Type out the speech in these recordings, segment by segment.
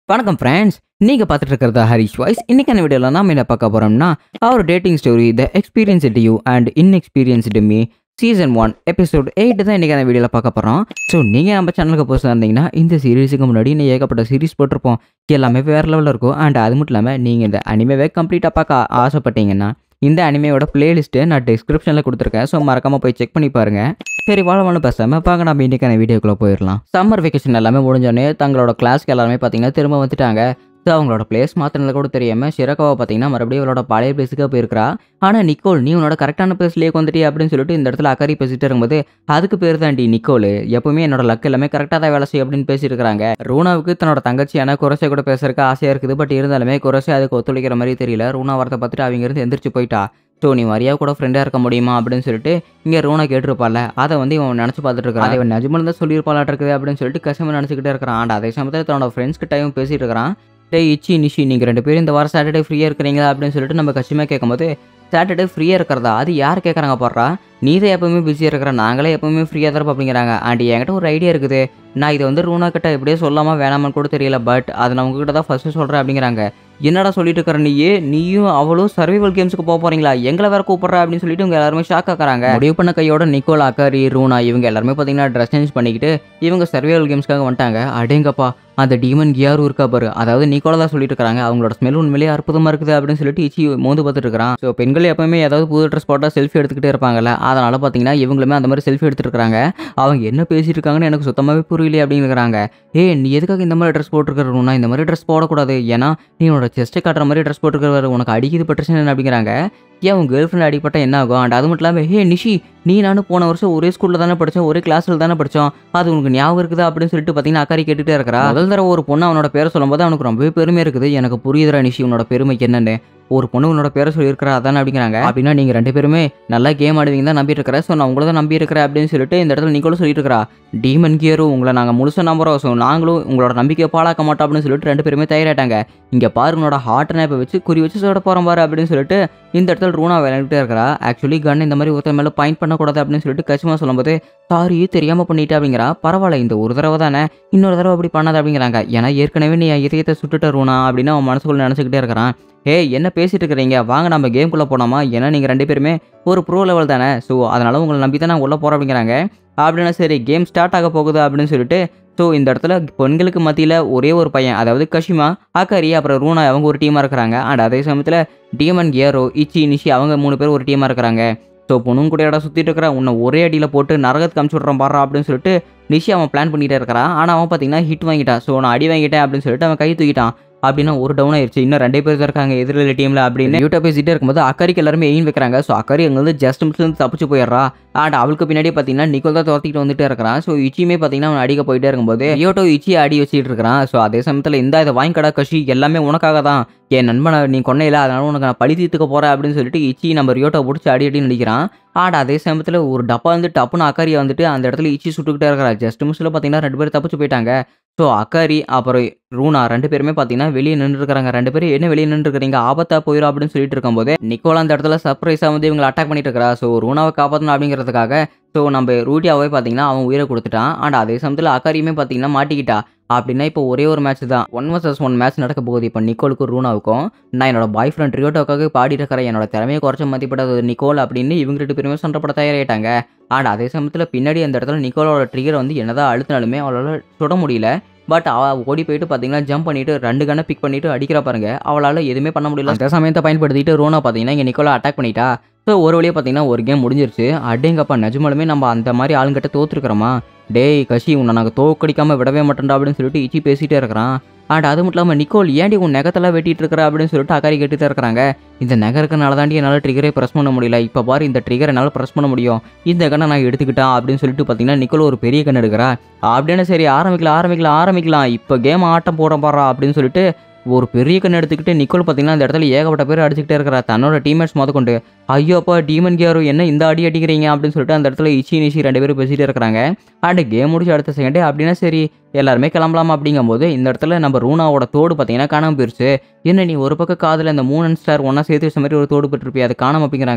வணக்கம் ஃப்ரெண்ட்ஸ் நீங்கள் பார்த்துட்டு இருக்கிறது ஹரிஷ் வாய்ஸ் இன்னைக்கான வீடியோவில் நாம என்ன பார்க்க போகிறோம்னா அவர் dating story the experience you and inexperienced me season one episode eight தான் இன்றைக்கான வீடியோவில் பார்க்க போகிறோம் ஸோ நீங்கள் நம்ம சேனலுக்கு புதுசாக இருந்தீங்கன்னா இந்த சீரீஸுக்கு முன்னாடி இன்னும் ஏகப்பட்ட சீரிஸ் போட்டிருப்போம் எல்லாமே வேறு லெவலில் இருக்கும் அண்ட் அது மட்டும் இல்லாமல் நீங்கள் இந்த அனிமேவே கம்ப்ளீட்டாக பார்க்க ஆசைப்பட்டீங்கன்னா இந்த அனிமையோட பிளேலிஸ்ட்டு நான் டிஸ்கிரிப்ஷனில் கொடுத்துருக்கேன் ஸோ மறக்காமல் போய் செக் பண்ணி பாருங்கள் சரி வாழ வாழ பேசாமல் பார்க்க நம்ம இன்றைக்கான வீடியோக்குள்ளே போயிடலாம் சம்மர் வெக்கேஷன் எல்லாமே முடிஞ்சோடனே தங்களோட கிளாஸ்க்கு எல்லாருமே பார்த்தீங்கன்னா திரும்ப வந்துட்டாங்க ஸோ அவங்களோட பிளேஸ் மாற்றினது கூட தெரியாமல் ஷிரக்காவை பார்த்தீங்கன்னா மறுபடியும் அவளோட பழைய பிளேஸுக்கு போயிருக்கிறா ஆனால் நிக்கோல் நீ உன்னோட கரெக்டான பிளேஸ்லேயே வந்துட்டியே அப்படின்னு சொல்லிட்டு இந்த இடத்துல அக்கறை பேசிட்டு இருக்கும்போது அதுக்கு பேர் தாண்டி நிக்கோல் எப்பவுமே என்னோட லக் எல்லாமே கரெக்டாக தான் வேலை செய்யும் அப்படின்னு பேசியிருக்காங்க ரூனாவுக்கு தன்னோட தங்கச்சியான குரசை கூட பேசுறதுக்கு ஆசையாக இருக்குது பட் இருந்தாலுமே குரசை அதுக்கு ஒத்துழைக்கிற மாதிரி தெரியல ரூனா வரத்தை பார்த்துட்டு அவங்க இருந்து எந்திரிச்சு போயிட்டா ஸோ நீ மரியா கூட ஃப்ரெண்டாக இருக்க முடியுமா அப்படின்னு சொல்லிட்டு இங்கே ரூனா கேட்டிருப்பால அதை வந்து இவன் நினச்சி பார்த்துட்டு இருக்கான் இவன் நிஜமல் தான் சொல்லியிருப்பாளாட்டு இருக்குது அப்படின்னு சொல்லிட்டு கசம நினச்சிக்கிட்டே இருக்கிறான் அண்ட் அதே சமயத்தில் தன்னோட ஃப்ரெண்ட்ஸ் கிட்டையும் பேசிட்டு இருக்கிறான் டேய் இச்சி நிஷி நீங்கள் ரெண்டு பேரும் இந்த வாரம் சாட்டர்டே ஃப்ரீயாக இருக்கிறீங்களா அப்படின்னு சொல்லிட்டு நம்ம கஷ்டமாக கேட்கும்போது சாட்டர்டே ஃப்ரீயாக இருக்கிறதா அது யார் கேட்குறாங்க போடுறா நீ தான் எப்பவுமே பிஸியாக இருக்கிற நாங்களே எப்பவுமே ஃப்ரீயாக தான் இருப்போம் அப்படிங்கிறாங்க அண்ட் என்கிட்ட ஒரு ஐடியா இருக்குது நான் இதை வந்து ரூனா கிட்ட எப்படியே சொல்லாமல் வேணாமான்னு கூட தெரியல பட் அதை நான் உங்ககிட்ட தான் ஃபஸ்ட்டு சொல்கிறேன் அப்படிங்கிறாங்க என்னடா சொல்லிட்டு இருக்கிற நீயே நீயும் அவளும் சர்வைவல் கேம்ஸுக்கு போக போறீங்களா எங்களை வேற கூப்பிட்றா அப்படின்னு சொல்லிட்டு இவங்க எல்லாருமே ஷாக் ஆக்குறாங்க முடிவு பண்ண கையோட நிக்கோல் அக்காரி ரூனா இவங்க எல்லாருமே பார்த்தீங்கன்னா ட்ரெஸ் சேஞ்ச் பண்ணிக்கிட்டு இவங்க சர்வைவல் கேம்ஸ்க்காக வந்துட்டாங்க அடேங்கப்பா அந்த டீமன் கியாரும் இருக்கா பாரு அதாவது நிக்கோலா தான் சொல்லிட்டு இருக்காங்க அவங்களோட ஸ்மெல் உண்மையிலேயே அற்புதமா இருக்குது அப்படின்னு சொல்லிட்டு இச்சி மோந்து பார்த்துட்டு இருக்கிறான் ஸோ பெண்கள் எப்பவுமே ஏதாவது புது ட்ரெஸ் போட்டால் செல்ஃபி எடுத்துக்கிட்டே இருப்பாங்கல்ல அதனால பார்த்தீங்கன்னா இவங்களுமே அந்த மாதிரி செல்ஃபி எடுத்துட்டு இருக்காங்க அவங்க என்ன பேசிட்டு இருக்காங்கன்னு எனக்கு சுத்தமாகவே புரியலையே அப்படிங்கிறாங்க ஏ நீ எதுக்காக இந்த மாதிரி ட்ரெஸ் போட்டுருக்கணும்னா இந்த மாதிரி ட்ரெஸ் போடக்கூடாது ஏன்னா நீ உன்னோட செஸ்ட்டை காட்டுற மாதிரி ட்ரெஸ் போட்டுருக்கிற உனக்கு அடிக்குது பட்டுச்சு என்ன அப்படிங்கிறாங்க ஏன் உன் கேர்ள் ஃப்ரெண்ட் அடிப்பட்டா என்ன ஆகும் அண்ட் அது மட்டும் இல்லாமல் ஹே நிஷி நீ நானும் போன வருஷம் ஒரே ஸ்கூலில் தானே படித்தோம் ஒரே கிளாஸில் தானே படித்தோம் அது உனக்கு ஞாபகம் இருக்குதா அப்படின்னு சொல்லிட்டு பார்த்தீங்கன்னா அக்காரி கேட்டுகிட்டே இருக்கிறா முதல் தடவை ஒரு பொண்ணு அவனோட பேரை சொல்லும்போது அவனுக்கு ரொம்பவே பெருமை இருக்குது எனக்கு புரியுதுடா நிஷி உன்னோட பெருமை என்னன்னு ஒரு பொண்ணு உன்னோட பேரை சொல்லியிருக்கிறா அதானே அப்படிங்கிறாங்க அப்படின்னா நீங்கள் ரெண்டு பேருமே நல்லா கேம் ஆடுவீங்க தான் நம்பிட்டு இருக்கிறேன் ஸோ நான் உங்களை தான் நம்பி இருக்கிறேன் அப்படின்னு சொல்லிட்டு இந்த இடத்துல நீங்களும் சொல்லிட்டு இருக்கிறா டீமன் கியரும் உங்களை நாங்கள் முழுசாக நம்புறோம் ஸோ நாங்களும் உங்களோட நம்பிக்கையை பாழாக்க மாட்டோம் அப்படின்னு சொல்லிட்டு ரெண்டு பேருமே தயாராயிட்டாங்க இங்கே பாரு உன்னோட ஹார்ட் நேப்பை வச்சு குறி வச்சு சொல்ல போகிறோம் பாரு அப்படின்னு சொல்லிட்டு இந்த இடத்துல ரூனா விளையாண்டுட்டே இருக்கிறா ஆக்சுவலி கன் இந்த மாதிரி ஒருத்தர் மேலே பாயிண்ட் பண்ணக்கூடாது அப்படின்னு சொல்லிட்டு கச்சிமா சொல்லும்போது சாரி தெரியாமல் பண்ணிட்டா அப்படிங்கிறா பரவாயில்ல இந்த ஒரு தடவை தானே இன்னொரு தடவை அப்படி பண்ணாத அப்படிங்கிறாங்க ஏன்னா ஏற்கனவே நீ என் இதயத்தை சுட்டுட்ட ரூனா அப்படின்னு அவன் மனசுக்குள்ள நினச்சிக்கிட்டே இருக்கிறான் ஏ என்ன பேசிட்டு இருக்கிறீங்க வாங்க நம்ம கேம்குள்ளே போனோமா ஏன்னா நீங்கள் ரெண்டு பேருமே ஒரு ப்ரோ லெவல் தானே ஸோ அதனால் உங்களை நம்பி தான் நான் உள்ளே போகிறேன் அப்படிங்கிறாங்க அப்படின்னா சரி கேம் ஸ்டார்ட் ஆக போகுது அப்படின்னு சொல்லிட்டு ஸோ இந்த இடத்துல பெண்களுக்கு மத்தியில் ஒரே ஒரு பையன் அதாவது கஷிமா அக்காரி அப்புறம் ரூனா அவங்க ஒரு டீமாக இருக்கிறாங்க அண்ட் அதே சமயத்தில் டீமன் கியரோ இச்சி நிஷி அவங்க மூணு பேர் ஒரு டீமாக இருக்கிறாங்க ஸோ பொண்ணும் கூட இடம் சுற்றிட்டு இருக்கிற உன்னை ஒரே அடியில் போட்டு நரகத்துக்கு அமுச்சு விட்றான் பாடுறா அப்படின்னு சொல்லிட்டு நிஷி அவன் பிளான் பண்ணிகிட்டே இருக்கிறான் ஆனால் அவன் பார்த்தீங்கன்னா ஹிட் வாங்கிட்டான் ஸோ நான் அடி வாங்கிட்டேன் அப்படின்னு சொல்லிட்டு அவன் கை தூக்கிட்டான் அப்படின்னா ஒரு டவுன் ஆயிடுச்சு இன்னும் ரெண்டே பேர் தான் இருக்காங்க எதிரில் டீமில் அப்படின்னு யூடியூப் பேசிட்டே இருக்கும்போது அக்கறிக்கு எல்லாருமே எயின் வைக்கிறாங்க ஸோ அக்கறி அங்கே வந்து ஜஸ்ட் மிஸ்லேருந்து தப்பிச்சு போயிடுறா அண்ட் அவளுக்கு பின்னாடி பார்த்தீங்கன்னா நிக்கோல் தான் துரத்திட்டு வந்துட்டே இருக்கிறான் ஸோ இச்சியுமே பார்த்தீங்கன்னா அவன் அடிக்க போயிட்டே இருக்கும்போது யோட்டோ இச்சி அடி வச்சுட்டு இருக்கிறான் ஸோ அதே சமயத்தில் இந்த இதை வாங்கிக்கடா கஷி எல்லாமே உனக்காக தான் என் நண்பனை நீ கொன்னையில அதனால உனக்கு நான் பழி தீர்த்துக்க போகிறேன் அப்படின்னு சொல்லிட்டு இச்சி நம்ம ரியோட்டோ பிடிச்சி அடி அடி நடிக்கிறான் ஆட் அதே சமயத்தில் ஒரு டப்பா வந்து டப்புன்னு அக்காரியை வந்துட்டு அந்த இடத்துல இச்சி சுட்டுக்கிட்டே இருக்கிறா ஜஸ்ட் மிஸ்ஸில் பார்த்தீங்கன்னா ரெண்டு பேரும் தப்பிச்சு போயிட்டாங்க ஸோ அக்காரி அப்புறம் ரூனா ரெண்டு பேருமே பார்த்தீங்கன்னா வெளியே நின்றுருக்காங்க ரெண்டு பேரும் என்ன வெளியே நின்றுருக்கிறீங்க ஆபத்தா போயிடும் அப்படின்னு சொல்லிட்டு இருக்கும்போது நிக்கோலா அந்த இடத்துல சர்ப்ரைஸாக வந்து இவங்களை அட்டாக் பண்ணிட்டு இருக்கிறா ஸோ ரூனாவை காப்பாற்றணும் அப்படிங்கிறதுக்காக ஸோ நம்ம ரூட்டியாவே பார்த்தீங்கன்னா அவன் உயிரை கொடுத்துட்டான் அண்ட் அதே சமயத்தில் அக்காரியுமே பார்த்தீங்கன்னா மாட்டிக்கிட்டா அப்படின்னா இப்போ ஒரே ஒரு மேட்ச் தான் ஒன் வர்சஸ் ஒன் மேட்ச் நடக்க போகுது இப்போ நிக்கோலுக்கும் ரூனாவுக்கும் நான் என்னோட பாய் ஃப்ரெண்ட் ரியோட்டோக்காக பாடிட்டு இருக்கிறேன் என்னோட திறமையை குறைச்ச மதிப்பிடாத நிக்கோல் அப்படின்னு இவங்க ரெண்டு பேருமே சண்டப்பட தயாராகிட்டாங்க அண்ட் அதே சமயத்தில் பின்னாடி அந்த இடத்துல நிக்கோலோட ட்ரிகர் வந்து என்னதான் அழுத்தினாலுமே அவளால் சுட முடியல பட் அவள் ஓடி போயிட்டு பார்த்தீங்கன்னா ஜம்ப் பண்ணிட்டு ரெண்டு கண்ணை பிக் பண்ணிட்டு அடிக்கிற பாருங்க அவளால் எதுவுமே பண்ண முடியல அந்த சமயத்தை பயன்படுத்திட்டு ரோனா பார்த்தீங்கன்னா இங்கே நிக்கோலா அட்டாக் பண்ணிட்டா ஸோ ஒரு வழியாக பார்த்தீங்கன்னா ஒரு கேம் முடிஞ்சிருச்சு அடேங்கப்பா நிஜமாலுமே நம்ம அந்த மாதிரி ஆளுங்கிட்ட தோத்துருக்கிறோமா டேய் கஷி உன்னை நாங்கள் தோக்கடிக்காமல் விடவே மாட்டேன்டா அப்படின்னு சொல்லிட்டு இச்சி பேசிகிட்டே இருக்கிறான் அண்ட் அது மட்டும் இல்லாமல் நிக்கோல் ஏன்டி உன் நெகத்தெல்லாம் வெட்டிட்டு இருக்கிற அப்படின்னு சொல்லிட்டு அக்காரி கேட்டுட்டு இருக்கிறாங்க இந்த நகருக்குனால தாண்டி என்னால் ட்ரிகரே ப்ரெஸ் பண்ண முடியல இப்போ பாரு இந்த ட்ரிகர் என்னால் ப்ரெஸ் பண்ண முடியும் இந்த கண்ணை நான் எடுத்துக்கிட்டேன் அப்படின்னு சொல்லிட்டு பார்த்தீங்கன்னா நிக்கோல் ஒரு பெரிய கண் எடுக்கிறா அப்படின்னு சரி ஆரம்பிக்கலாம் ஆரம்பிக்கலாம் ஆரம்பிக்கலாம் இப்போ கேம் ஆட்டம் போட பாடுறா அப்படின்னு சொல்லிட்டு ஒரு பெரிய கண் எடுத்துக்கிட்டு நிக்கோல் பார்த்தீங்கன்னா அந்த இடத்துல ஏகப்பட்ட பேர் அடிச்சுக்கிட்டே இருக்கிறா தன்னோட டீம்மேட்ஸ் முத கொண்டு ஐயோ அப்பா டீமன் கேரோ என்ன இந்த அடி அடிக்கிறீங்க அப்படின்னு சொல்லிட்டு அந்த இடத்துல இச்சி நிச்சி ரெண்டு பேரும் பேசிகிட்டே இருக்கிறாங்க அண்ட் கேம் முடிச்சு அடுத்த செகண்டே அப்படின்னா சரி எல்லாருமே கிளம்பலாமா அப்படிங்கும்போது இந்த இடத்துல நம்ம ரூனாவோட தோடு பார்த்தீங்கன்னா காணாமல் போயிருச்சு என்ன நீ ஒரு பக்கம் காதில் இந்த மூணு ஸ்டார் ஒன்றா சேர்த்து வச்ச மாதிரி ஒரு தோடு பெற்றிருப்பியா அது காணாம அப்படிங்கிறாங்க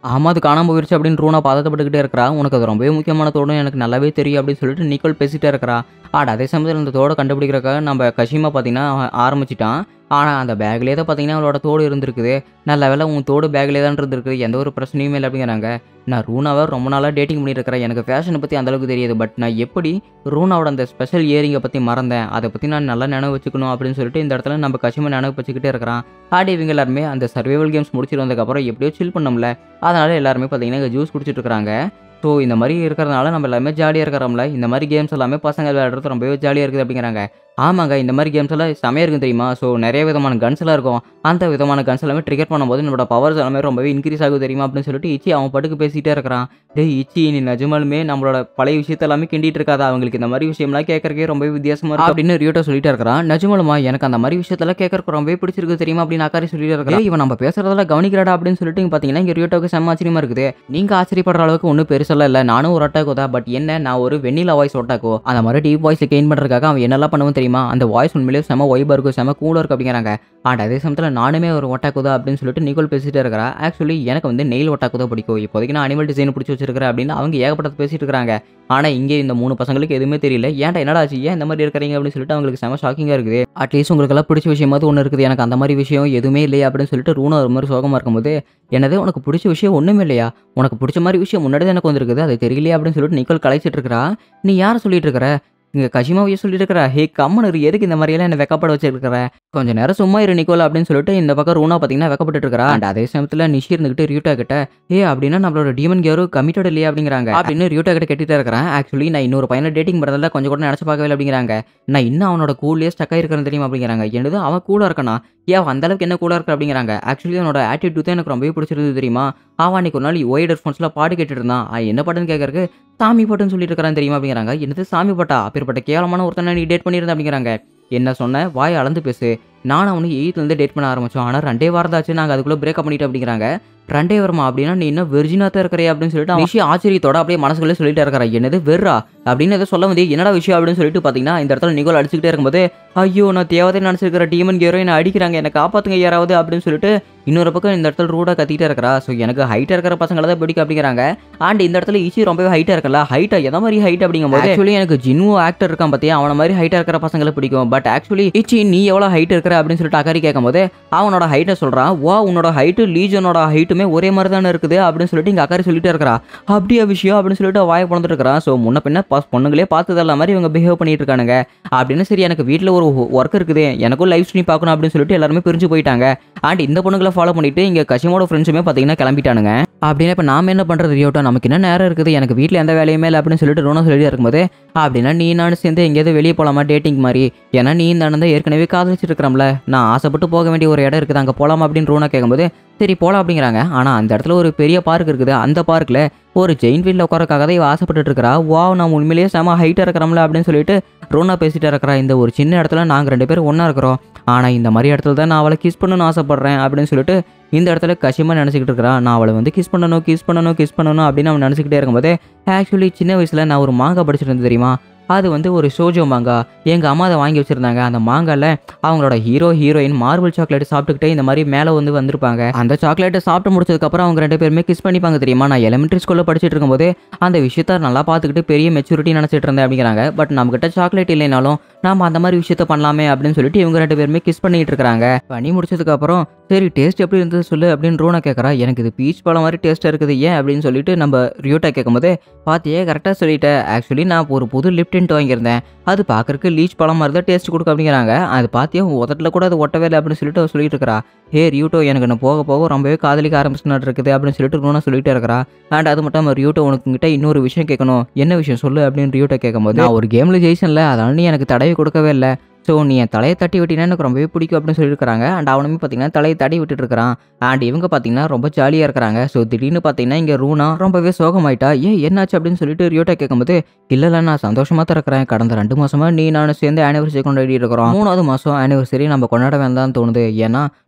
ஆமா அது காணாம போயிருச்சு அப்படின்னு ரூனா பதட்டப்பட்டுக்கிட்டே இருக்கிறா உனக்கு அது ரொம்பவே முக்கியமான தோடு எனக்கு நல்லாவே தெரியும் அப்படின்னு சொல்லிட்டு நிக்கோல் பேசிட்டே இருக்கிறா ஆட் அதே சமயத்தில் இந்த தோடை கண்டுபிடிக்கிறக்காக நம்ம கஷிமா பார்த்தீங்கன்னா அவன் ஆரம்பிச்சிட்டான் ஆனால் அந்த பேக்லேயே தான் பார்த்தீங்கன்னா அவளோட தோடு இருந்திருக்குது நல்ல வேலை உன் தோடு பேக்லேயே தான் இருந்திருக்குது எந்த ஒரு பிரச்சனையுமே இல்லை அப்படிங்கிறாங்க நான் ரூனாவை ரொம்ப நாளாக டேட்டிங் பண்ணிட்டு இருக்கிறேன் எனக்கு ஃபேஷனை பற்றி அந்தளவுக்கு தெரியாது பட் நான் எப்படி ரூனாவோட அந்த ஸ்பெஷல் இயரிங்கை பற்றி மறந்தேன் அதை பற்றி நான் நல்லா நினைவு வச்சுக்கணும் அப்படின்னு சொல்லிட்டு இந்த இடத்துல நம்ம கஷிமா நினைவு வச்சுக்கிட்டே இருக்கிறான் ஆடி இவங்க எல்லாருமே அந்த சர்வைவல் கேம்ஸ் முடிச்சிட்டு வந்ததுக்கப்புறம் எப்படியோ சில் பண்ணோம்ல அதனால எல்லாருமே பார்த்தீங்கன்னா ஜூஸ் குடிச்சிட்டு இருக்கிறாங்க ஸோ இந்த மாதிரி இருக்கிறதுனால நம்ம எல்லாமே ஜாலியாக இருக்கிறோம்ல இந்த மாதிரி கேம்ஸ் எல்லாமே பசங்க விளையாடுறது ரொம்பவே ஜாலியாக இருக்குது அப்படிங்கிறாங்க ஆமாங்க இந்த மாதிரி கேம்ஸ் எல்லாம் செமையாக இருக்கும் தெரியுமா ஸோ நிறைய விதமான கன்ஸ் எல்லாம் இருக்கும் அந்த விதமான கன்ஸ் எல்லாமே ட்ரிகர் பண்ணும்போது நம்மளோட பவர்ஸ் எல்லாமே ரொம்பவே இன்க்ரீஸ் ஆகுது தெரியுமா அப்படின்னு சொல்லிட்டு இச்சி அவன் பட்டுக்கு பேசிட்டே இருக்கிறான் டேய் இச்சி நீ நிஜமாலுமே நம்மளோட பழைய விஷயத்த எல்லாமே கிண்டிட்டு இருக்காதா அவங்களுக்கு இந்த மாதிரி விஷயம்லாம் கேட்கறக்கே ரொம்பவே வித்தியாசமா இருக்கு அப்படின்னு ரியோட்டோ சொல்லிட்டே இருக்கிறான் நிஜமாலுமா எனக்கு அந்த மாதிரி விஷயத்தெல்லாம் கேட்கறக்கு ரொம்பவே பிடிச்சிருக்கு தெரியுமா அப்படின்னு அக்காரி சொல்லிட்டு இருக்கிறேன் இவன் நம்ம பேசுறதெல்லாம் கவனிக்கிறாடா அப்படின்னு சொல்லிட்டு இங்க பாத்தீங்கன்னா இங்க ரியோட்டோக்கு செம்ம ஆச்சரியமா இருக்குது நீங்க ஆச்சரியப்படுற அளவுக்கு ஒன்றும் பெருசெல்லாம் இல்லை நானும் ஒரு ஒட்டாக்கோ தான் பட் என்ன நான் ஒரு வெண்ணிலா வாய்ஸ் ஒட்டாக்கோ அந்த மாதிரி டீப் வாய்ஸ் கெயின் பண்றதுக்காக அவன் என்னெல்லாம் பண்ணுவான் தெரியுமா அந்த வாய்ஸ் உண்மையிலேயே செம வைபா இருக்கும் செம கூலாக இருக்கும் அப்படிங்கிறாங்க அண்ட் அதே சமயத்தில் நானுமே ஒரு ஒட்டாக்குதா அப்படின்னு சொல்லிட்டு நிக்கோல் பேசிட்டு இருக்கிறா ஆக்சுவலி எனக்கு வந்து நெயில் ஒட்டாக்குதா பிடிக்கும் இப்போதைக்கு நான் அனிமல் டிசைன் பிடிச்சி வச்சிருக்கிறேன் அப்படின்னு அவங்க ஏகப்பட்டது பேசிட்டு இருக்காங்க ஆனால் இங்கே இந்த மூணு பசங்களுக்கு எதுவுமே தெரியல ஏன்டா என்னடா ஆச்சு ஏன் இந்த மாதிரி இருக்கிறீங்க அப்படின்னு சொல்லிட்டு அவங்களுக்கு செம ஷாக்கிங்காக இருக்குது அட்லீஸ்ட் உங்களுக்கெல்லாம் பிடிச்ச விஷயமாவது ஒன்று இருக்குது எனக்கு அந்த மாதிரி விஷயம் எதுவுமே இல்லையா அப்படின்னு சொல்லிட்டு ரூனா ஒரு மாதிரி சோகமாக இருக்கும்போது என்னது உனக்கு பிடிச்ச விஷயம் ஒன்றுமே இல்லையா உனக்கு பிடிச்ச மாதிரி விஷயம் முன்னாடி தான் எனக்கு வந்திருக்குது அது தெரியலையா அப்படின்னு சொல்லிட்டு நிக்கோல் கலைச்சிட்டு இருக்கிறா நீ யாரை சொல்லிட்டு இருக்கிற இங்கே கஷிமாவையே சொல்லிட்டு இருக்கிற ஹே கம்மன் இரு எதுக்கு இந்த மாதிரியெல்லாம் என்ன வெக்கப்பட வச்சிருக்கிற கொஞ்ச நேரம் சும்மா இரு நிக்கோல் அப்படின்னு சொல்லிட்டு இந்த பக்கம் ரூனா பார்த்தீங்கன்னா வெக்கப்பட்டு இருக்கா அண்ட் அதே சமயத்தில் நிஷி இருந்துகிட்டு ரியூட்டா கிட்ட ஏ அப்படின்னா நம்மளோட டீமன் கேரு கமிட்டட் இல்லையா அப்படிங்கிறாங்க அப்படின்னு ரியூட்டா கிட்ட கேட்டுட்டே இருக்கிறேன் ஆக்சுவலி நான் இன்னொரு பையனை டேட்டிங் பண்ணுறதுல கொஞ்சம் கூட நினச்சி பார்க்கவே இல்லை அப்படிங்கிறாங்க நான் இன்னும் அவனோட கூல்லேயே ஸ்டக் ஆயிருக்கிறேன் தெரியுமா அப்படிங்கிறாங்க என்னது அவன் கூட இருக்கானா ஏன் அந்த அளவுக்கு என்ன கூட இருக்கு அப்படிங்கிறாங்க ஆக்சுவலி அவனோட ஆட்டிடியூட் தான் எனக்கு ரொம்பவே பிடிச்சிருந்தது தெரியுமா அவன் அன்னைக்கு ஒரு நாள் ஒய்ட் ஹெட்ஃபோன்ஸில் பாட்டு கேட்டுட்டு இருந்தான் அவன் என்ன பாட்டுன்னு கேட்கறக்கு சாமி பாட்டுன்னு சொல்லிட்டு இருக்கிறான் தெரியுமா அப்படிங்கிறாங்க என்னது சாமி பாட்டா அப்பேற்பட்ட கேவலமான ஒருத்தனை நீ டேட் பண்ணியிருந்த அப்படிங்கிறாங்க என்ன சொன்ன வாய் அளந்து பேசு நான் அவனு எயித்துலேருந்து டேட் பண்ண ஆரம்பிச்சோம் ஆனால் ரெண்டே வாரம் தாச்சு நாங்கள் அதுக்குள்ளே பிரேக்கப் பண்ணிட்டோம் அப்படிங்கிறாங்க ரெண்டே வருமா அப்படின்னா நீ இன்னும் வெர்ஜினா தான் இருக்கிறே அப்படின்னு சொல்லிட்டு விஷயம் ஆச்சரியத்தோட அப்படியே மனசுக்குள்ளே சொல்லிட்டு இருக்கிறா என்னது வெர்ரா அப்படின்னு எதை சொல்ல வந்து என்னடா விஷயம் அப்படின்னு சொல்லிட்டு பார்த்தீங்கன்னா இந்த இடத்துல நிகோல் அடிச்சுக்கிட்டே இருக்கும்போது ஐயோ நான் தேவதை நினச்சிருக்கிற டீமன் கேரோ என்ன அடிக்கிறாங்க என்னை காப்பாத்துங்க யாராவது அப்படின்னு சொல்லிட்டு இன்னொரு பக்கம் இந்த இடத்துல ரூடாக கத்திட்டே இருக்கிறா ஸோ எனக்கு ஹைட்டாக இருக்கிற பசங்களை தான் பிடிக்கும் அப்படிங்கிறாங்க அண்ட் இந்த இடத்துல ஈஸி ரொம்பவே ஹைட்டாக இருக்கல ஹைட்டாக எந்த மாதிரி ஹைட் அப்படிங்கும்போது ஆக்சுவலி எனக்கு ஜின்னு ஆக்டர் இருக்கான் பார்த்தியா அவன மாதிரி ஹைட்டாக இருக்கிற பசங்களை பிடிக்கும் பட் ஆக்சுவலி இச்சி நீ எவ்வளோ ஹைட் இருக்கிற அப்படின்னு சொல்லிட்டு அக்காரி கேட்கும்போது அவனோட ஹைட்டை சொல்கிறான் வா உன்னோட ஹைட்டு லீஜனோட ஹைட்டுமே ஒரே மாதிரி தானே இருக்குது அப்படின்னு சொல்லிட்டு இங்கே அக்காரி சொல்லிட்டே இருக்கிறா அப்படியா விஷயம் அப்படின்னு சொல்லிட்டு வாயை பிறந்துட்டு இருக்கிறான் ஸோ முன்ன பின்ன பஸ் பொண்ணுங்களே பார்த்ததெல்லாம் மாதிரி இவங்க பிஹேவ் பண்ணிட்டு இருக்கானுங்க அப்படின்னு சரி எனக்கு வீட்டில் ஒரு ஒர்க் இருக்குது எனக்கும் லைவ் ஸ்ட்ரீம் பார்க்கணும் அப்படின்னு சொல்லிட்டு எல்லாருமே பிரிஞ்சு போயிட்டாங்க அண்ட் இந்த பொண்ணுங்களை ஃபாலோ பண்ணிட்டு இங்கே கஷிமோட ஃப்ரெண்ட்ஸுமே பார்த்தீங்கன்னா கிளம்பிட்டானுங்க அப்படின்னா இப்போ நாம என்ன பண்ணுறது ரியோட்டா நமக்கு என்ன நேரம் இருக்குது எனக்கு வீட்டில் எந்த வேலையுமே இல்லை அப்படின்னு சொல்லிட்டு ரோனா சொல்லிட்டு இருக்கும்போது அப்படின்னா நீ நானும் சேர்ந்து எங்கேயாவது வெளியே போகலாமா டேட்டிங் மாதிரி ஏன்னா நீ இந்த அண்ணன் தான் ஏற்கனவே காதலிச்சிட்டு இருக்கிறோம்ல நான் ஆசைப்பட்டு போக வேண்டிய ஒரு இடம் இருக்குது அங்கே போகலாமா அப்படின்னு ரோனா கேட்கும்போது சரி போகலாம் அப்படிங்கிறாங்க ஆனால் அந்த இடத்துல ஒரு பெரிய பார்க் இருக்குது அந்த பார்க்கில் ஒரு ஜெயின் வீலில் உட்காரக்காக தான் இவ ஆசைப்பட்டுட்டு இருக்கிறா வா நான் உண்மையிலேயே செம ஹைட்டாக இருக்கிறோம்ல அப்படின்னு சொல்லிட்டு ரோனா பேசிட்டு இருக்கிறா இந்த ஒரு சின்ன இடத்துல நாங்கள் ரெண்டு பேரும் ஒன்றா இருக்கிறோம் ஆனால் இந்த மாதிரி இடத்துல தான் நான் அவளை கிஸ் பண்ணணும்னு ஆசைப்பட்றேன் அப்படின்னு சொல்லிட்டு இந்த இடத்துல கஷிமா நினச்சிக்கிட்டு இருக்கிறா நான் அவளை வந்து கிஸ் பண்ணணும் கிஸ் பண்ணணும் கிஸ் பண்ணணும் அப்படின்னு அவன் நினச்சிக்கிட்டே இருக்கும்போது ஆக்சுவலி சின்ன வயசில் நான் ஒரு மாங்காய் படிச்சிட்டு இருந்தேன் தெரியுமா அது வந்து ஒரு ஷோஜோ மாங்கா எங்கள் அம்மா அதை வாங்கி வச்சுருந்தாங்க அந்த மாங்காயில் அவங்களோட ஹீரோ ஹீரோயின் மார்பிள் சாக்லேட் சாப்பிட்டுக்கிட்டே இந்த மாதிரி மேலே வந்து வந்திருப்பாங்க அந்த சாக்லேட்டை சாப்பிட்டு முடிச்சதுக்கப்புறம் அவங்க ரெண்டு பேருமே கிஸ் பண்ணிப்பாங்க தெரியுமா நான் எலிமெண்ட்ரி ஸ்கூலில் படிச்சுட்டு இருக்கும்போது அந்த விஷயத்த நல்லா பார்த்துக்கிட்டு பெரிய மெச்சூரிட்டி நினச்சிட்டு இருந்தேன் அப்படிங்கிறாங்க பட் நம்மக்கிட்ட சாக்லேட் இல்லைனாலும் நாம அந்த மாதிரி விஷயத்த பண்ணலாமே அப்படின்னு சொல்லிட்டு இவங்க ரெண்டு பேருமே கிஸ் பண்ணிட்டு இருக்காங்க பண்ணி முடிச்சதுக்கப்புறம் சரி டேஸ்ட் எப்படி இருந்தது சொல்லு அப்படின்னு ரூனா கேட்குறா எனக்கு இது பீச் பழம் மாதிரி டேஸ்ட்டாக இருக்குது ஏன் அப்படின்னு சொல்லிட்டு நம்ம ரியூட்டா கேட்கும்போது பார்த்தியே கரெக்டாக சொல்லிட்டேன் ஆக்சுவலி நான் ஒரு புது லிப்டின்ட் வாங்கியிருந்தேன் அது பார்க்கறக்கு லீச் பழம் மாதிரி தான் டேஸ்ட் கொடுக்கும் அப்படிங்கிறாங்க அது பார்த்தியா உதட்டில் கூட அது ஒட்டவே இல்லை அப்படின்னு சொல்லிட்டு அவ சொல்லிட்டு இருக்கிறா ஹே ரியூட்டோ எனக்கு நான் போக போக ரொம்பவே காதலிக்க ஆரம்பிச்சுட்டு இருக்குது அப்படின்னு சொல்லிட்டு ரூனா சொல்லிட்டே இருக்கிறா அண்ட் அது மட்டும் இல்லாமல் ரியூட்டோ உனக்குங்கிட்ட இன்னொரு விஷயம் கேட்கணும் என்ன விஷயம் சொல்லு அப்படின்னு ரியூட்டோ கேட்கும்போது நான் ஒரு கேமில் ஜெயிச்சன்ல அதனால நீ எனக்கு தடவி கொடுக்கவே இல்லை ஸோ நீ என் தலையை தட்டி விட்டினா எனக்கு ரொம்பவே பிடிக்கும் அப்படின்னு சொல்லியிருக்காங்க அண்ட் அவனுமே பார்த்தீங்கன்னா தலையை தட்டி விட்டுட்டு இருக்கிறான் அண்ட் இவங்க பார்த்தீங்கன்னா ரொம்ப ஜாலியாக இருக்கிறாங்க ஸோ திடீர்னு பார்த்தீங்கன்னா இங்கே ரூனா ரொம்பவே சோகமாயிட்டா ஏன் என்னாச்சு அப்படின்னு சொல்லிட்டு ரியோட்டா கேட்கும்போது இல்லை இல்லை நான் சந்தோஷமாக தான் இருக்கிறேன் கடந்த ரெண்டு மாசமா நீ நான் சேர்ந்து ஆனிவர்சரி கொண்டாடி இருக்கிறோம் மூணாவது மாதம் ஆனிவர்சரி நம்ம கொண்டாட வேண்டாம்னு தோணுது ஏன்னா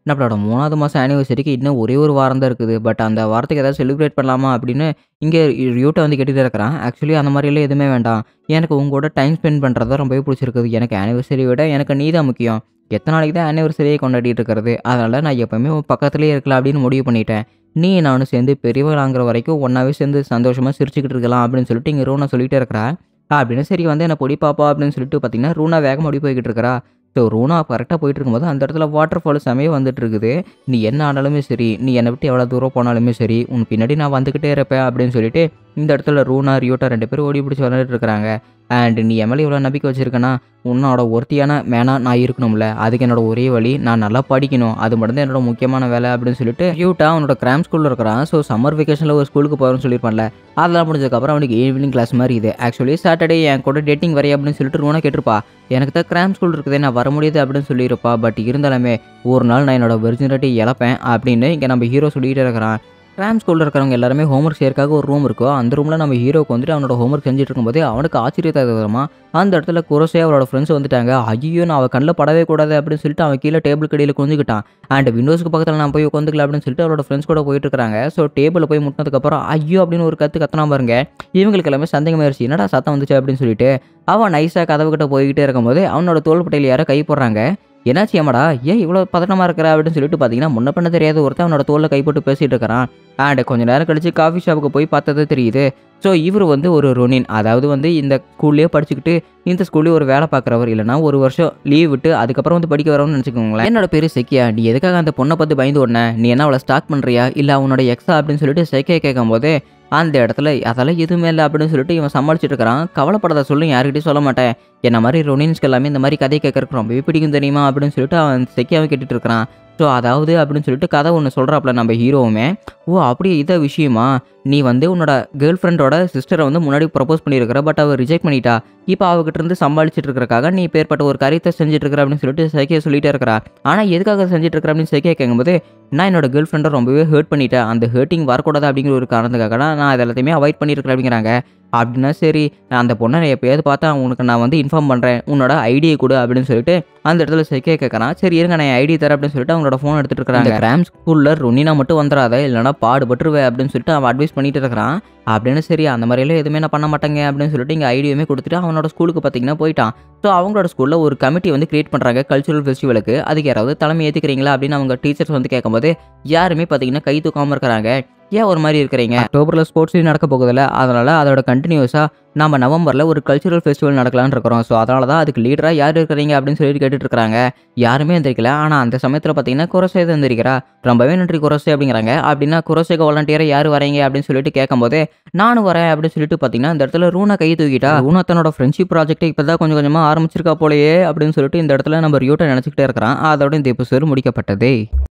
நம்மளோட மூணாவது மாதம் ஆனிவர்சரிக்கு இன்னும் ஒரே ஒரு வாரம் தான் இருக்குது பட் அந்த வாரத்துக்கு ஏதாவது செலிப்ரேட் பண்ணலாமா அப்படின்னு இங்கே ரியூட்டை வந்து கேட்டுகிட்டே இருக்கிறான் ஆக்சுவலி அந்த மாதிரிலாம் எதுவுமே வேண்டாம் எனக்கு உங்க கூட டைம் ஸ்பெண்ட் பண்ணுறது தான் ரொம்பவே பிடிச்சிருக்குது எனக்கு ஆனிவர்சரி விட எனக்கு நீ தான் முக்கியம் எத்தனை நாளைக்கு தான் ஆனிவர்சரியே கொண்டாடிட்டு இருக்கிறது அதனால் நான் எப்போவுமே உன் பக்கத்துலேயே இருக்கலாம் அப்படின்னு முடிவு பண்ணிட்டேன் நீ நானும் சேர்ந்து பெரியவங்களாங்கிற வரைக்கும் ஒன்றாவே சேர்ந்து சந்தோஷமாக சிரிச்சுக்கிட்டு இருக்கலாம் அப்படின்னு சொல்லிட்டு இங்கே ரூனா சொல்லிகிட்டே இருக்கிறா அப்படின்னு சரி வந்து என்ன பொடி பாப்பா அப்படின்னு சொல்லிட்டு பார்த்தீங்கன்னா ரூனா வேகமாக ஓடி போய்கிட்டு இருக்கிறா ஸோ ரூனா கரெக்டாக போயிட்டு இருக்கும்போது அந்த இடத்துல வாட்டர் ஃபால் செமையாக வந்துட்டு இருக்குது நீ என்ன ஆனாலுமே சரி நீ என்னை விட்டு எவ்வளோ தூரம் போனாலுமே சரி உன் பின்னாடி நான் வந்துக்கிட்டே இருப்பேன் அப்படின்னு சொல்லிட்டு இந்த இடத்துல ரூனா ரியோட்டா ரெண்டு பேரும் ஓடி பிடிச்சி விளையாடிட்டு இருக்கிறாங்க அண்ட் நீ எம்எல்ஏ இவ்வளோ நம்பிக்கை வச்சிருக்கேன்னா உன்னோட ஒருத்தியான மேனா நான் இருக்கணும்ல அதுக்கு என்னோட ஒரே வழி நான் நல்லா படிக்கணும் அது மட்டும் தான் என்னோட முக்கியமான வேலை அப்படின்னு சொல்லிட்டு ரியூட்டா அவனோட கிராம் ஸ்கூலில் இருக்கிறான் ஸோ சம்மர் வெக்கேஷனில் ஒரு ஸ்கூலுக்கு போகிறேன்னு சொல்லியிருப்பான்ல அதெல்லாம் முடிஞ்சதுக்கப்புறம் அவனுக்கு ஈவினிங் கிளாஸ் மாதிரி இது ஆக்சுவலி சாட்டர்டே என் கூட டேட்டிங் வரைய அப்படின்னு சொல்லிட்டு ரூனா கேட்டிருப்பா எனக்கு தான் கிராம் ஸ்கூல் இருக்குதே நான் வர முடியாது அப்படின்னு சொல்லியிருப்பா பட் இருந்தாலுமே ஒரு நாள் நான் என்னோட வெர்ஜினிட்டி இழப்பேன் அப்படின்னு இங்கே நம்ம ஹீரோ சொல்லிகிட்டே இருக்கிறான் கிராம் ஸ்கூலில் இருக்கிறவங்க எல்லாருமே ஹோம்ஒர்க் செய்யறதுக்காக ஒரு ரூம் இருக்கோ அந்த ரூமில் நம்ம ஹீரோக்கு வந்துட்டு அவனோட ஹோம்ஒர்க் செஞ்சுட்டு இருக்கும்போது அவனுக்கு ஆச்சரியத்தை தருமா அந்த இடத்துல குரோசே அவரோட ஃப்ரெண்ட்ஸ் வந்துட்டாங்க ஐயோ நான் அவள் கண்ணில் படவே கூடாது அப்படின்னு சொல்லிட்டு அவன் கீழே டேபிள் கடியில் குஞ்சுக்கிட்டான் அண்ட் விண்டோஸ்க்கு பக்கத்தில் நான் போய் உட்காந்துக்கல அப்படின்னு சொல்லிட்டு அவரோட ஃப்ரெண்ட்ஸ் கூட போயிட்டு இருக்காங்க ஸோ டேபிளில் போய் முட்டினதுக்கப்புறம் ஐயோ அப்படின்னு ஒரு கற்று கத்தனா பாருங்க இவங்களுக்கு எல்லாமே சந்தேகமாயிருச்சு என்னடா சத்தம் வந்துச்சு அப்படின்னு சொல்லிட்டு அவன் நைஸாக கதவு கிட்ட போய்கிட்டே இருக்கும்போது அவனோட தோள்பட்டையில் யாரோ கை போடுறாங்க என்னாச்சு ஏமாடா ஏன் இவ்வளோ பதட்டமாக இருக்கிற அப்படின்னு சொல்லிட்டு பார்த்தீங்கன்னா முன்ன பண்ண தெரியாத ஒருத்தன் அவனோட தோளில் கைப்பட்டு பேசிட்டு இருக்கிறான் அண்ட் கொஞ்ச நேரம் கழிச்சு காஃபி ஷாப்புக்கு போய் பார்த்தது தெரியுது ஸோ இவர் வந்து ஒரு ரொனின் அதாவது வந்து இந்த ஸ்கூல்லேயே படிச்சுக்கிட்டு இந்த ஸ்கூல்லேயே ஒரு வேலை பார்க்குறவர் இல்லைனா ஒரு வருஷம் லீவ் விட்டு அதுக்கப்புறம் வந்து படிக்க வரவன்னு நினச்சிக்கோங்களேன் என்னோட பேர் செக்கியா நீ எதுக்காக அந்த பொண்ணை பார்த்து பயந்து உடனே நீ என்ன அவளை ஸ்டாக் பண்ணுறியா இல்லை அவனோட எக்ஸா அப்படின்னு சொல்லிட்டு செக்கியை கேட்கும்போது அந்த இடத்துல அதெல்லாம் எதுவுமே இல்லை அப்படின்னு சொல்லிட்டு இவன் சமாளிச்சுட்டு இருக்கிறான் கவலைப்படாத சொல்லு யார்கிட்டயும் சொல்ல மாட்டேன் என்ன மாதிரி ரொனின்ஸ்க்கு எல்லாமே இந்த மாதிரி கதை கேட்கறதுக்கு ரொம்பவே பிடிக்கும் தெரியுமா அப்படின்னு சொல்லிட்டு அவன் செக்கியாவை கேட்டுட்டு இருக்கிறான் ஸோ அதாவது அப்படின்னு சொல்லிட்டு கதை ஒன்று சொல்கிறாப்புல நம்ம ஹீரோவுமே ஓ அப்படியே இதை விஷயமா நீ வந்து உன்னோட கேர்ள் ஃப்ரெண்டோட சிஸ்டரை வந்து முன்னாடி ப்ரப்போஸ் பண்ணியிருக்கிற பட் அவள் ரிஜெக்ட் பண்ணிட்டா இப்போ அவகிட்ட இருந்து சமாளிச்சுட்டு இருக்கிறக்காக நீ பேர்பட்ட ஒரு காரியத்தை செஞ்சுட்டு இருக்கிற அப்படின்னு சொல்லிட்டு சைக்கிய சொல்லிட்டே இருக்கிறா ஆனால் எதுக்காக செஞ்சுட்டு இருக்கிற அப்படின்னு சைக்கிய கேட்கும்போது நான் என்னோட கேர்ள் ஃப்ரெண்டை ரொம்பவே ஹர்ட் பண்ணிட்டேன் அந்த ஹர்ட்டிங் வரக்கூடாது அப்படிங்கிற ஒரு காரணத்துக்காக தான் நான் அது எல்லாத்தையுமே அவாய்ட் பண்ணியிருக்கிறேன் அப்படிங்கிறாங்க அப்படின்னா சரி நான் அந்த பொண்ணை நான் எப்பயாவது பார்த்தா உனக்கு நான் வந்து இன்ஃபார்ம் பண்ணுறேன் உன்னோட ஐடியை கொடு அப்படின்னு சொல்லிட்டு அந்த இடத்துல செக்கே கேட்குறான் சரி இருங்க நான் ஐடி தரேன் அப்படின்னு சொல்லிட்டு அவங்களோட ஃபோன் எடுத்துட்டு இருக்காங்க கிராம் ஸ்கூலில் ரொனினா மட்டும் வந்துடாத இல்லைனா பாடுபட்டுருவே அப்படின்னு சொல்லிட்டு அவன் அட்வைஸ் பண்ணிட்டு இருக்கிறான் அப்படின்னு சரி அந்த மாதிரிலாம் எதுவுமே நான் பண்ண மாட்டேங்க அப்படின்னு சொல்லிட்டு இங்கே ஐடியுமே கொடுத்துட்டு அவனோட ஸ்கூலுக்கு பார்த்தீங்கன்னா போயிட்டான் ஸோ அவங்களோட ஸ்கூலில் ஒரு கமிட்டி வந்து கிரியேட் பண்ணுறாங்க கல்ச்சுரல் ஃபெஸ்டிவலுக்கு அதுக்கு யாராவது தலைமை ஏற்றுக்கிறீங்களா அப்படின்னு அவங்க டீச்சர்ஸ் வந்து கேட்கும்போது யாருமே பார்த்தீங்கன்னா கை தூக்காமல் இருக்கிறாங்க ஏன் ஒரு மாதிரி இருக்கிறீங்க அக்டோபரில் ஸ்போர்ட்ஸ் டே நடக்க போகுதுல்ல அதனால் அதோட கண்டினியூஸாக நம்ம நவம்பரில் ஒரு கல்ச்சுரல் ஃபெஸ்டிவல் நடக்கலாம்னு இருக்கிறோம் ஸோ அதனால தான் அதுக்கு லீடராக யார் இருக்கிறீங்க அப்படின்னு சொல்லிட்டு கேட்டுட்டு இருக்காங்க யாருமே எந்திரிக்கல ஆனால் அந்த சமயத்தில் பார்த்தீங்கன்னா குரோசே தான் எந்திரிக்கிறா ரொம்பவே நன்றி குரோசே அப்படிங்கிறாங்க அப்படின்னா குரோசேக்கு வாலண்டியராக யார் வரீங்க அப்படின்னு சொல்லிட்டு கேட்கும்போது நானும் வரேன் அப்படின்னு சொல்லிட்டு பார்த்தீங்கன்னா இந்த இடத்துல ரூனா கை தூக்கிட்டா ரூனா தன்னோட ஃப்ரெண்ட்ஷிப் ப்ராஜெக்ட்டை இப்போ தான் கொஞ்சம் கொஞ்சமாக ஆரம்பிச்சிருக்கா போலயே அப்படின்னு சொல்லிட்டு இந்த இடத்துல நம்ம ரியூட்டை நினச்சிக்கிட்டே இருக்கிறான் அதோட இந்த எபிசோடு முடிக்கப்பட்டதே